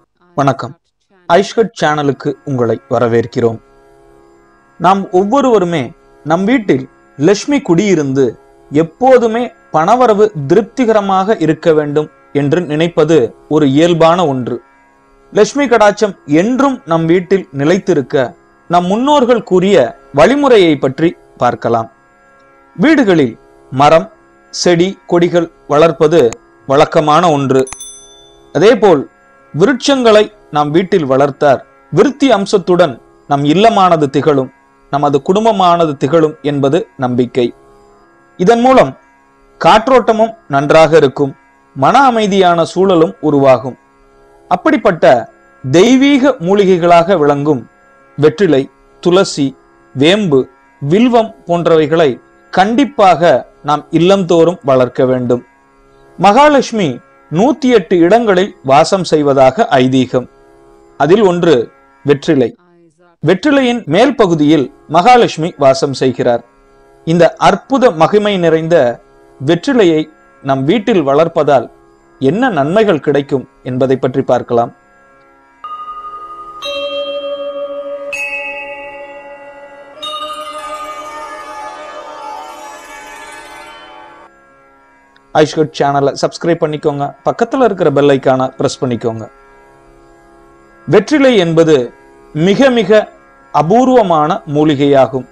வணக்கம் ஐஷ்கட் சேனலுக்கு உங்களை வரவேற்கிறோம் நாம் ஒவ்வொருவருமே நம் வீட்டில் லட்சுமி குடியிருந்து எப்போதுமே பணவரவு திருப்திகரமாக இருக்க வேண்டும் என்று நினைப்பது ஒரு இயல்பான ஒன்று லட்சுமி கடாட்சம் என்றும் நம் வீட்டில் நிலைத்திருக்க நம் முன்னோர்கள் கூறிய வழிமுறையை பற்றி பார்க்கலாம் வீடுகளில் மரம் செடி கொடிகள் வளர்ப்பது வழக்கமான ஒன்று அதேபோல் விருட்சங்களை நாம் வீட்டில் வளர்த்தார் விருத்தி அம்சத்துடன் நம் இல்லமானது திகழும் நமது குடும்பமானது திகழும் என்பது நம்பிக்கை இதன் மூலம் காற்றோட்டமும் நன்றாக இருக்கும் மன அமைதியான சூழலும் உருவாகும் அப்படிப்பட்ட தெய்வீக மூலிகைகளாக விளங்கும் வெற்றிலை துளசி வேம்பு வில்வம் போன்றவைகளை கண்டிப்பாக நாம் இல்லந்தோறும் வளர்க்க வேண்டும் மகாலட்சுமி நூத்தி எட்டு இடங்களில் வாசம் செய்வதாக ஐதீகம் அதில் ஒன்று வெற்றிலை வெற்றிலையின் மேல் பகுதியில் மகாலட்சுமி வாசம் செய்கிறார் இந்த அற்புத மகிமை நிறைந்த வெற்றிலையை நம் வீட்டில் வளர்ப்பதால் என்ன நன்மைகள் கிடைக்கும் என்பதை பற்றி பார்க்கலாம் ஐஷ்கட் சேனலை சப்ஸ்கிரைப் பண்ணிக்கோங்க பக்கத்துல இருக்கிற பெல் ஐக்கான பிரஸ் பண்ணிக்கோங்க வெற்றிலை என்பது மிக மிக அபூர்வமான மூலிகையாகும்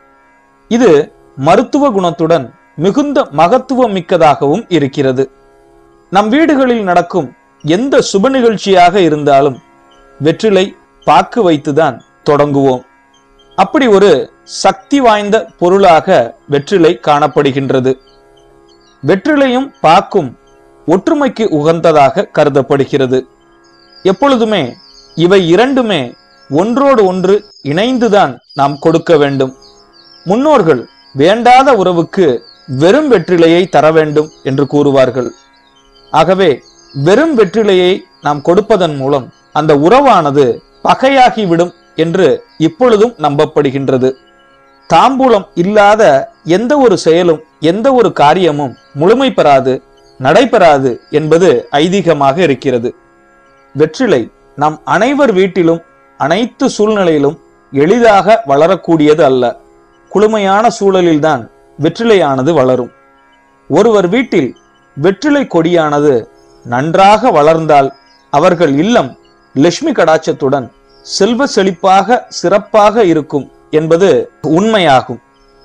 இது மருத்துவ குணத்துடன் மிகுந்த மகத்துவம் மிக்கதாகவும் இருக்கிறது நம் வீடுகளில் நடக்கும் எந்த சுப நிகழ்ச்சியாக இருந்தாலும் வெற்றிலை பாக்கு வைத்துதான் தொடங்குவோம் அப்படி ஒரு சக்தி வாய்ந்த பொருளாக வெற்றிலை காணப்படுகின்றது வெற்றிலையும் பாக்கும் ஒற்றுமைக்கு உகந்ததாக கருதப்படுகிறது எப்பொழுதுமே இவை இரண்டுமே ஒன்றோடு ஒன்று இணைந்துதான் நாம் கொடுக்க வேண்டும் முன்னோர்கள் வேண்டாத உறவுக்கு வெறும் வெற்றிலையை தர வேண்டும் என்று கூறுவார்கள் ஆகவே வெறும் வெற்றிலையை நாம் கொடுப்பதன் மூலம் அந்த உறவானது பகையாகிவிடும் என்று இப்பொழுதும் நம்பப்படுகின்றது தாம்பூலம் இல்லாத எந்த ஒரு செயலும் எந்த ஒரு காரியமும் முழுமை பெறாது நடைபெறாது என்பது ஐதீகமாக இருக்கிறது வெற்றிலை நம் அனைவர் வீட்டிலும் அனைத்து சூழ்நிலையிலும் எளிதாக வளரக்கூடியது அல்ல குளுமையான சூழலில்தான் வெற்றிலையானது வளரும் ஒருவர் வீட்டில் வெற்றிலை கொடியானது நன்றாக வளர்ந்தால் அவர்கள் இல்லம் லட்சுமி கடாட்சத்துடன் செல்வ செழிப்பாக சிறப்பாக இருக்கும் என்பது உண்மையாகும்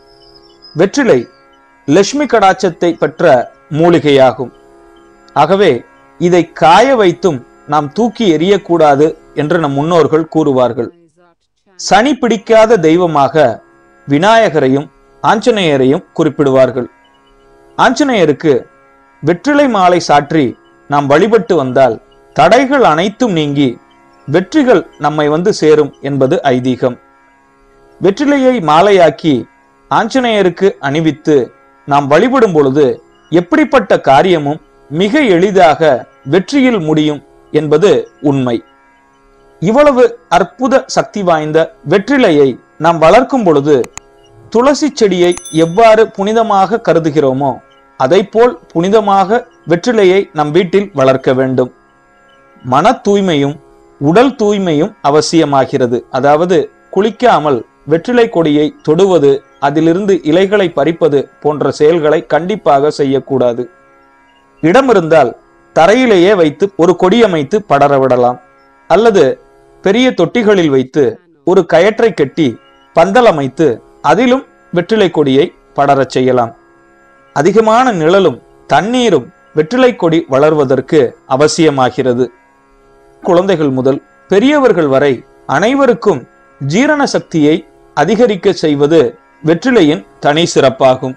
வெற்றிலை லட்சுமி கடாட்சத்தை பெற்ற மூலிகையாகும் ஆகவே இதை காய வைத்தும் நாம் தூக்கி எறியக்கூடாது என்று நம் முன்னோர்கள் கூறுவார்கள் சனி பிடிக்காத தெய்வமாக விநாயகரையும் ஆஞ்சநேயரையும் குறிப்பிடுவார்கள் ஆஞ்சநேயருக்கு வெற்றிலை மாலை சாற்றி நாம் வழிபட்டு வந்தால் தடைகள் அனைத்தும் நீங்கி வெற்றிகள் நம்மை வந்து சேரும் என்பது ஐதீகம் வெற்றிலையை மாலையாக்கி ஆஞ்சநேயருக்கு அணிவித்து நாம் வழிபடும் பொழுது எப்படிப்பட்ட காரியமும் மிக எளிதாக வெற்றியில் முடியும் என்பது உண்மை இவ்வளவு அற்புத சக்தி வாய்ந்த வெற்றிலையை நாம் வளர்க்கும் பொழுது துளசி செடியை எவ்வாறு புனிதமாக கருதுகிறோமோ போல் புனிதமாக வெற்றிலையை நம் வீட்டில் வளர்க்க வேண்டும் மன தூய்மையும் உடல் தூய்மையும் அவசியமாகிறது அதாவது குளிக்காமல் வெற்றிலை கொடியை தொடுவது அதிலிருந்து இலைகளை பறிப்பது போன்ற செயல்களை கண்டிப்பாக செய்யக்கூடாது இடம் இருந்தால் தரையிலேயே வைத்து ஒரு கொடியமைத்து படர விடலாம் அல்லது பெரிய தொட்டிகளில் வைத்து ஒரு கயற்றை கட்டி பந்தல் அமைத்து அதிலும் வெற்றிலை கொடியை படரச் செய்யலாம் அதிகமான நிழலும் தண்ணீரும் வெற்றிலை கொடி வளர்வதற்கு அவசியமாகிறது குழந்தைகள் முதல் பெரியவர்கள் வரை அனைவருக்கும் ஜீரண சக்தியை அதிகரிக்க செய்வது வெற்றிலையின் தனி சிறப்பாகும்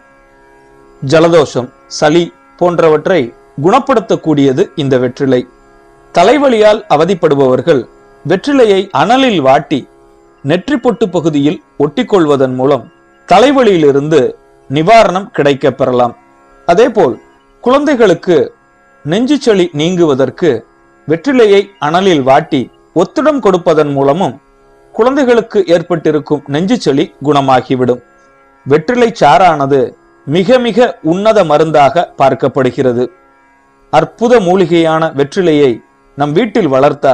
ஜலதோஷம் சளி போன்றவற்றை குணப்படுத்தக்கூடியது இந்த வெற்றிலை தலைவலியால் அவதிப்படுபவர்கள் வெற்றிலையை அனலில் வாட்டி நெற்றி பொட்டு பகுதியில் ஒட்டிக்கொள்வதன் மூலம் தலைவலியிலிருந்து நிவாரணம் கிடைக்க பெறலாம் அதேபோல் குழந்தைகளுக்கு நெஞ்சு சளி நீங்குவதற்கு வெற்றிலையை அனலில் வாட்டி ஒத்துடம் கொடுப்பதன் மூலமும் குழந்தைகளுக்கு ஏற்பட்டிருக்கும் நெஞ்சு சளி குணமாகிவிடும் வெற்றிலை சாறானது மிக மிக உன்னத மருந்தாக பார்க்கப்படுகிறது அற்புத மூலிகையான வெற்றிலையை நம் வீட்டில் வளர்த்தால்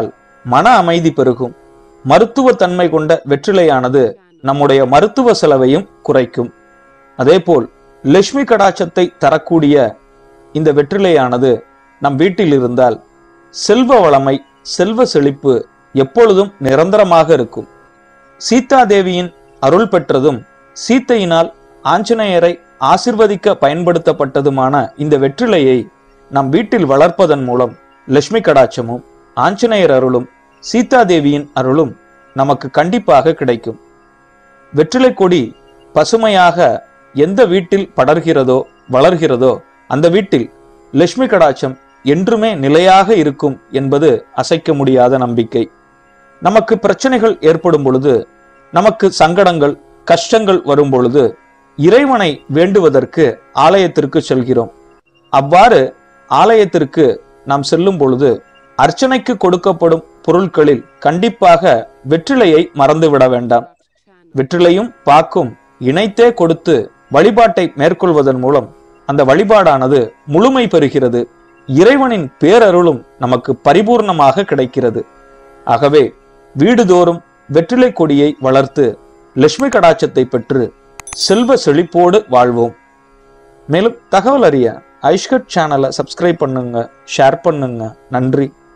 மன அமைதி பெருகும் மருத்துவ தன்மை கொண்ட வெற்றிலையானது நம்முடைய மருத்துவ செலவையும் குறைக்கும் அதேபோல் லட்சுமி கடாட்சத்தை தரக்கூடிய இந்த வெற்றிலையானது நம் வீட்டில் இருந்தால் செல்வ வளமை செல்வ செழிப்பு எப்பொழுதும் நிரந்தரமாக இருக்கும் சீதா தேவியின் அருள் பெற்றதும் சீத்தையினால் ஆஞ்சநேயரை ஆசிர்வதிக்க பயன்படுத்தப்பட்டதுமான இந்த வெற்றிலையை நம் வீட்டில் வளர்ப்பதன் மூலம் லட்சுமி கடாட்சமும் ஆஞ்சநேயர் அருளும் சீதா தேவியின் அருளும் நமக்கு கண்டிப்பாக கிடைக்கும் வெற்றிலை கொடி பசுமையாக எந்த வீட்டில் படர்கிறதோ வளர்கிறதோ அந்த வீட்டில் லட்சுமி கடாட்சம் என்றுமே நிலையாக இருக்கும் என்பது அசைக்க முடியாத நம்பிக்கை நமக்கு பிரச்சனைகள் ஏற்படும் பொழுது நமக்கு சங்கடங்கள் கஷ்டங்கள் வரும் பொழுது இறைவனை வேண்டுவதற்கு ஆலயத்திற்கு செல்கிறோம் அவ்வாறு ஆலயத்திற்கு நாம் செல்லும் பொழுது அர்ச்சனைக்கு கொடுக்கப்படும் பொருட்களில் கண்டிப்பாக வெற்றிலையை மறந்துவிட வேண்டாம் வெற்றிலையும் பாக்கும் இணைத்தே கொடுத்து வழிபாட்டை மேற்கொள்வதன் மூலம் அந்த வழிபாடானது முழுமை பெறுகிறது இறைவனின் பேரருளும் நமக்கு பரிபூர்ணமாக கிடைக்கிறது ஆகவே வீடுதோறும் வெற்றிலை கொடியை வளர்த்து லட்சுமி கடாட்சத்தை பெற்று செல்வ செழிப்போடு வாழ்வோம் மேலும் தகவல் அறிய ஐஷ்கட் சேனலை சப்ஸ்கிரைப் பண்ணுங்க ஷேர் பண்ணுங்க நன்றி